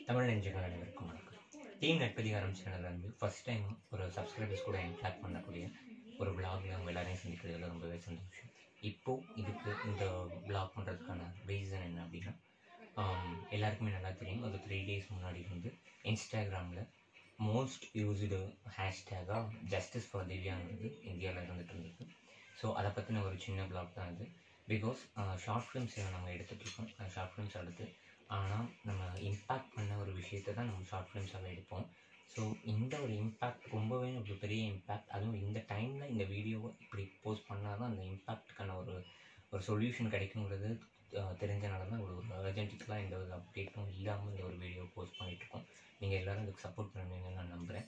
தமிழ் நெஞ்சுகள் அனைவருக்கும் வணக்கம் டீம் நட்பதிகாரம் சேனல் வந்து ஃபர்ஸ்ட் டைம் ஒரு சப்ஸ்கிரைபர்ஸ் கூட இன்ட்ராக்ட் பண்ணக்கூடிய ஒரு vlogல அவங்க எல்லாரையும் சந்திக்கிறதுல ரொம்பவே சந்தோஷம் இப்போ இதுக்கு இந்த vlog பண்ணுறதுக்கான ரீசன் என்ன அப்படின்னா ஆம், எல்லாருக்குமே நல்லா தெரியும் ஒரு த்ரீ டேஸ் முன்னாடி வந்து இன்ஸ்டாகிராமில் மோஸ்ட் யூஸ்டு ஹேஷ்டேகாக ஜஸ்டிஸ் ஃபார் திவ்யாங்கிறது இந்தியாவில் இருந்துட்டு இருந்தது ஸோ அதை பற்றின ஒரு சின்ன vlog தான் இது பிகாஸ் ஷார்ட் ஃபிலிம்ஸ் நாங்கள் எடுத்துகிட்டு இருக்கோம் ஷார்ட் ஃபிலிம்ஸ் அடுத்து ஆனால் நம்ம இம்பேக்ட் பண்ண ஒரு விஷயத்தை தான் நம்ம ஷார்ட் ஃபிலிம்ஸாக எடுப்போம் ஸோ இந்த ஒரு இம்பேக்ட் ரொம்பவே ஒரு பெரிய இம்பேக்ட் அதுவும் இந்த டைமில் இந்த வீடியோவை இப்படி போஸ்ட் பண்ணால் தான் அந்த இம்பேக்ட்டுக்கான ஒரு ஒரு சொல்யூஷன் கிடைக்குங்கிறது அஹ், தெரிஞ்சனால தான் ஒரு ஒரு அர்ஜென்டிக்கலாக எந்த ஒரு அப்டேட்டும் இல்லாமல் இந்த ஒரு வீடியோ போஸ்ட் பண்ணிகிட்ருக்கோம் நீங்கள் எல்லோரும் இதுக்கு சப்போர்ட் பண்ணுவீங்கன்னு நான் நம்புகிறேன்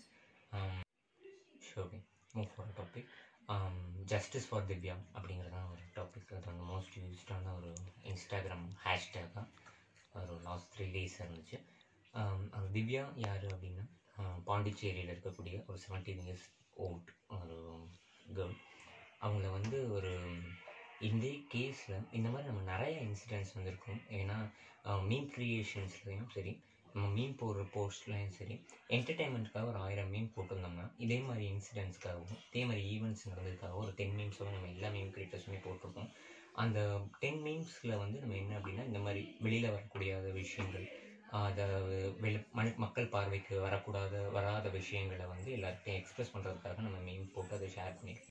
ஷோகே move for topic justice for Divya அப்படிங்கிறது தான் ஒரு டாபிக் அது வந்து மோஸ்ட் யூஸ்டான ஒரு இன்ஸ்டாகிராம் ஹேஷ்டேக்காக ஒரு லாஸ்ட் த்ரீ டேஸ் இருந்துச்சு ஆம், அந்த திவ்யா யார் அப்படின்னா ஆஹ், பாண்டிச்சேரியில் இருக்கக்கூடிய ஒரு செவன்டீன் இயர்ஸ் ஓல்ட் ஒரு கேர்ள் அவங்கள வந்து ஒரு இந்த கேஸில் இந்த மாதிரி நம்ம நிறைய இன்சிடென்ட்ஸ் வந்திருக்கும் ஏன்னா மீம் க்ரியேஷன்ஸ்லையும் சரி நம்ம மீம் போடுற போஸ்ட்லையும் சரி என்டர்டெயின்மெண்ட்காக ஒரு ஆயிரம் மீம் போட்டிருந்தோம்னா இதே மாதிரி இன்சிடென்ட்ஸ்க்காகவும் இதே மாதிரி ஈவெண்ட்ஸ் நடந்ததுக்காக ஒரு டென் மீம்ஸோட நம்ம எல்லா மீம் கிரியேட்டர்ஸுமே போட்டிருப்போம் அந்த டென் மீம்ஸில் வந்து நம்ம என்ன அப்படின்னா இந்த மாதிரி வெளியில் வரக்கூடிய விஷயங்கள் அதாவது வெளி மனு மக்கள் பார்வைக்கு வரக்கூடாத வராத விஷயங்களை வந்து எல்லார்கிட்டையும் எக்ஸ்பிரஸ் பண்ணுறதுக்காக நம்ம மீம் போட்டு அதை ஷேர் பண்ணியிருக்கோம்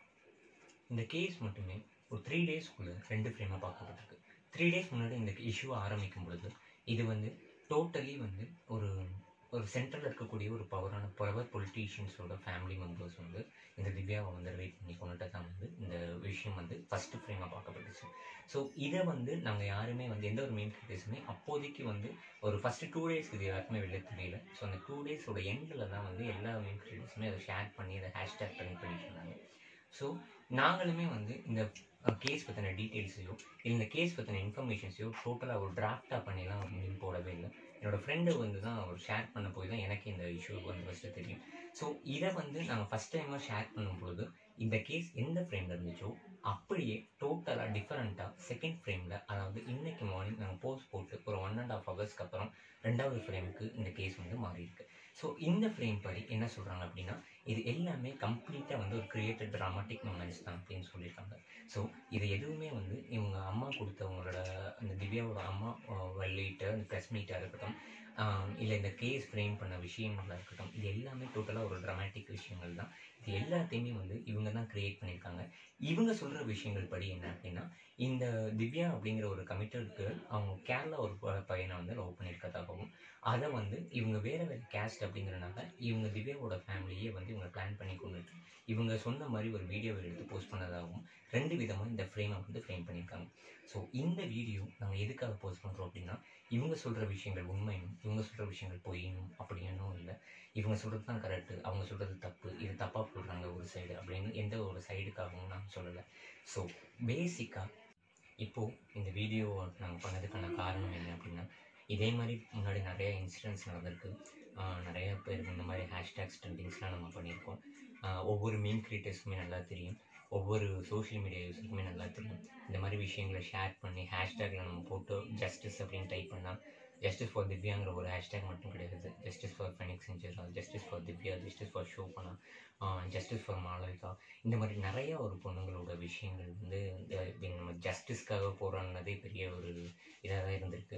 இந்த கேஸ் மட்டுமே ஒரு த்ரீ டேஸ்க்குள்ளே ரெண்டு ஃப்ரேமாக பார்க்கப்பட்டிருக்கு த்ரீ டேஸ் முன்னாடி இந்த இஷ்யூ ஆரம்பிக்கும் பொழுது இது வந்து டோட்டலி வந்து ஒரு ஒரு சென்ட்ரலில் இருக்கக்கூடிய ஒரு பவரான பவர் பொலிட்டீஷியன்ஸோட ஃபேமிலி மெம்பர்ஸ் வந்து இந்த திவ்யாவை வந்து ரைட் பண்ணி கொண்டுட்டு தான் வந்து இந்த விஷயம் வந்து ஃபஸ்ட்டு ஃப்ரேமாக பார்க்கப்பட்டுச்சு ஸோ இதை வந்து நாங்கள் யாருமே வந்து எந்த ஒரு மெயின் கிரியேட்டர்ஸுமே அப்போதைக்கு வந்து ஒரு ஃபஸ்ட்டு டூ டேஸ் இது யாருக்குமே வெளில தெரியல ஸோ அந்த டூ டேஸோட எண்டில் தான் வந்து எல்லா மெயின் கிரியேட்டர்ஸுமே அதை ஷேர் பண்ணி அதை ஹேஷ்டேக் பண்ணி பண்ணிட்டு இருந்தாங்க ஸோ நாங்களுமே வந்து இந்த கேஸ் பற்றின டீட்டெயில்ஸையோ இல்லை இந்த கேஸ் பற்றின இன்ஃபர்மேஷன்ஸையோ டோட்டலாக ஒரு டிராஃப்டாக பண்ணிலாம் ஒரு மீன் போடவே இல்லை என்னோட ஃப்ரெண்டு வந்து தான் அவர் ஷேர் பண்ண போய் தான் எனக்கு இந்த இஷ்யூ வந்து ஃபஸ்ட்டு தெரியும் ஸோ இதை வந்து நாங்கள் ஃபஸ்ட் டைமாக ஷேர் பண்ணும்பொழுது இந்த கேஸ் எந்த ஃப்ரேமில் இருந்துச்சோ அப்படியே டோட்டலாக டிஃப்ரெண்ட்டாக செகண்ட் ஃப்ரேமில் அதாவது இன்னைக்கு மார்னிங் நாங்கள் போஸ்ட் போட்டு ஒரு ஒன் அண்ட் ஆஃப் ஹவர்ஸ்க்கு அப்புறம் ரெண்டாவது ஃப்ரேமுக்கு இந்த கேஸ் வந்து மாறி இருக்கு ஸோ இந்த ஃப்ரேம் படி என்ன சொல்கிறாங்க அப்படின்னா இது எல்லாமே கம்ப்ளீட்டாக வந்து ஒரு கிரியேட்டட் ட்ராமாட்டிக் மூமெண்ட்ஸ் தான் அப்படின்னு சொல்லியிருக்காங்க ஸோ இது எதுவுமே வந்து இவங்க அம்மா கொடுத்தவங்களோட அந்த திவ்யாவோட அம்மா அஹ், வெளியிட்ட அந்த ப்ரெஸ் மீட்டாக இருக்கட்டும் இல்லை இந்த கேஸ் ஃப்ரேம் பண்ண விஷயங்களாக இருக்கட்டும் இது எல்லாமே டோட்டலாக ஒரு ட்ராமாட்டிக் விஷயங்கள் தான் இது எல்லாத்தையுமே வந்து இவங்க தான் க்ரியேட் பண்ணியிருக்காங்க இவங்க சொல்கிற விஷயங்கள் படி என்ன அப்படின்னா இந்த திவ்யா அப்படிங்கிற ஒரு கமிட்டட் கேர்ள் அவங்க கேரளா ஒரு ப- பையனை வந்து லவ் பண்ணியிருக்கதாகவும் அதை வந்து இவங்க வேறு வேறு கேஸ்ட் அப்படிங்கிறனால இவங்க திவ்யாவோட ஃபேமிலியே வந்து இவங்க பிளான் பண்ணி கொண்டுட்டு இவங்க சொன்ன மாதிரி ஒரு வீடியோவை எடுத்து போஸ்ட் பண்ணதாகவும் ரெண்டு விதமாக இந்த ஃப்ரேமை வந்து ஃப்ரேம் பண்ணியிருக்காங்க ஸோ இந்த வீடியோ நாங்கள் எதுக்காக போஸ்ட் பண்ணுறோம் அப்படின்னா இவங்க சொல்கிற விஷயங்கள் உண்மையும் இவங்க சொல்கிற விஷயங்கள் பொய்யும் அப்படின்னும் இல்லை இவங்க சொல்கிறது தான் கரெக்டு அவங்க சொல்கிறது தப்பு இது தப்பாக போடுறாங்க ஒரு சைடு அப்படின்னு எந்த ஒரு சைடுக்காகவும் நான் சொல்லலை ஸோ பேசிக்காக இப்போது இந்த வீடியோ நாங்கள் பண்ணதுக்கான காரணம் என்ன அப்படின்னா இதே மாதிரி முன்னாடி நிறைய இன்சிடென்ட்ஸ் நடந்திருக்கு ஆஹ் நிறைய பேருக்கு இந்த மாதிரி ஹேஷ்டேக்ஸ் ட்ரெண்டிங்ஸ்லாம் நம்ம பண்ணியிருக்கோம் ஆஹ் ஒவ்வொரு மீன் கிரியேட்டர்ஸுக்குமே நல்லா தெரியும் ஒவ்வொரு சோஷியல் மீடியா யூஸருக்குமே நல்லா தெரியும் இந்த மாதிரி விஷயங்களை ஷேர் பண்ணி ஹேஷ்டேக்கில் நம்ம போட்டு ஜஸ்டிஸ் அப்படின்னு டைப் பண்ணால் ஜஸ்டிஸ் ஃபார் திவ்யாங்கிற ஒரு ஹேஷ்டேக் மட்டும் கிடையாது ஜஸ்டிஸ் ஃபார் ஃபெனிக்ஸ் செஞ்சரா justice for Divya justice for Shobana justice for Malavika இந்த மாதிரி நிறைய ஒரு பொண்ணுங்களோட விஷயங்கள் வந்து இந்த- இது நம்ம ஜஸ்டிஸ்க்காக போராடினதே பெரிய ஒரு இதாக தான் இருந்திருக்கு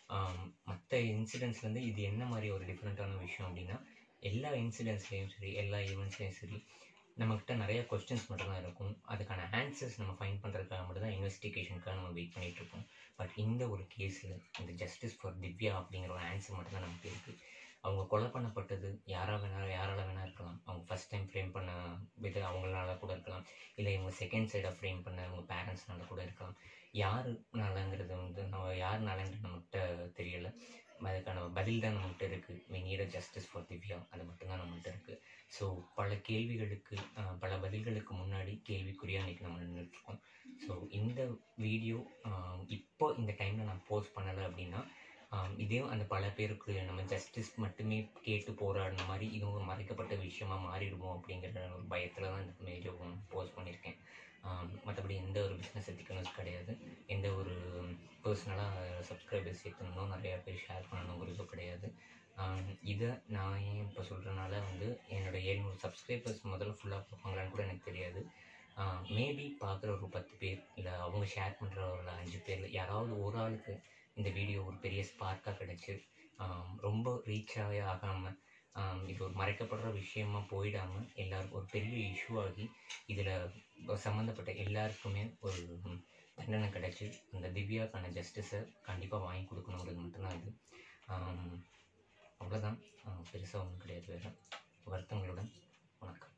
மற்ற இன்சிடென்ட்ஸ்லேருந்து இது என்ன மாதிரி ஒரு டிஃப்ரெண்ட்டான விஷயம் அப்படின்னா எல்லா இன்சிடென்ட்ஸ்லேயும் சரி எல்லா ஈவெண்ட்ஸ்லேயும் சரி நம்மக்கிட்ட நிறைய கொஸ்டின்ஸ் மட்டும்தான் இருக்கும் அதுக்கான ஆன்சர்ஸ் நம்ம ஃபைண்ட் பண்ணுறதுக்காக மட்டும் தான் இன்வெஸ்டிகேஷனுக்காக நம்ம வெயிட் பண்ணிட்டு இருப்போம் பட் இந்த ஒரு கேஸில் இந்த ஜஸ்டிஸ் ஃபார் திவ்யா அப்படிங்கிற ஒரு ஆன்சர் மட்டும் தான் நமக்கு இருக்குது அவங்க கொலை பண்ணப்பட்டது யாராக வேணா யாரால வேணா இருக்கலாம் அவங்க ஃபஸ்ட் டைம் ஃப்ரேம் பண்ண வித அவங்களால கூட இருக்கலாம் இல்லை இவங்க செகண்ட் சைடாக ஃப்ரேம் பண்ண அவங்க பேரண்ட்ஸ்னால கூட இருக்கலாம் யாருனாலங்கிறது வந்து நம்ம யாருனாலங்கிறது நம்மகிட்ட தெரியல அதுக்கான பதில் தான் நம்மகிட்ட இருக்குது we need a justice for Divya அது மட்டும்தான் நம்மகிட்ட இருக்குது ஸோ பல கேள்விகளுக்கு ஆஹ், பல பதில்களுக்கு முன்னாடி கேள்விக்குறியாக இன்றைக்கி நம்ம நின்றுட்டுருக்கோம் ஸோ இந்த வீடியோ இப்போ இந்த டைமில் நான் போஸ்ட் பண்ணலை அப்படின்னா ஆம், இதையும் அந்த பல பேருக்கு நம்ம ஜஸ்டிஸ் மட்டுமே கேட்டு போராடின மாதிரி இதுவும் ஒரு மறைக்கப்பட்ட விஷயமா மாறிடுமோ அப்படிங்கிற ஒரு பயத்தில் தான் இந்த வீடியோ போஸ்ட் பண்ணியிருக்கேன் மற்றபடி எந்த ஒரு பிஸ்னஸ் எத்திக்கணும் கிடையாது எந்த ஒரு பர்சனலாக சப்ஸ்கிரைபர்ஸ் சேர்த்துணும் நிறையா பேர் ஷேர் பண்ணணுங்கிறது கிடையாது ஆம், இதை நான் ஏன் இப்போ சொல்கிறனால வந்து என்னோட ஏழ்நூறு சப்ஸ்கிரைபர்ஸ் முதல்ல ஃபுல்லாக பார்ப்பாங்களான்னு கூட எனக்கு தெரியாது மேபி பார்க்குற ஒரு பத்து பேர் இல்லை அவங்க ஷேர் பண்ணுற ஒரு அஞ்சு பேரில் யாராவது ஒரு ஆளுக்கு இந்த வீடியோ ஒரு பெரிய ஸ்பார்க்காக கிடச்சி ரொம்ப ரீச்சாகவே ஆகாமல் இது ஒரு மறைக்கப்படுற விஷயமா போயிடாமல் எல்லாருக்கும் ஒரு பெரிய இஷ்யூ ஆகி இதில் சம்மந்தப்பட்ட எல்லாருக்குமே ஒரு ம், தண்டனை கிடச்சி அந்த திவ்யாக்கான ஜஸ்டிஸை கண்டிப்பாக வாங்கி கொடுக்கணுங்கிறது மட்டும்தான் இது ஆம், அவ்வளோதான் பெருசாக ஒன்றும் கிடையாது வேறு வருத்தங்களுடன் வணக்கம்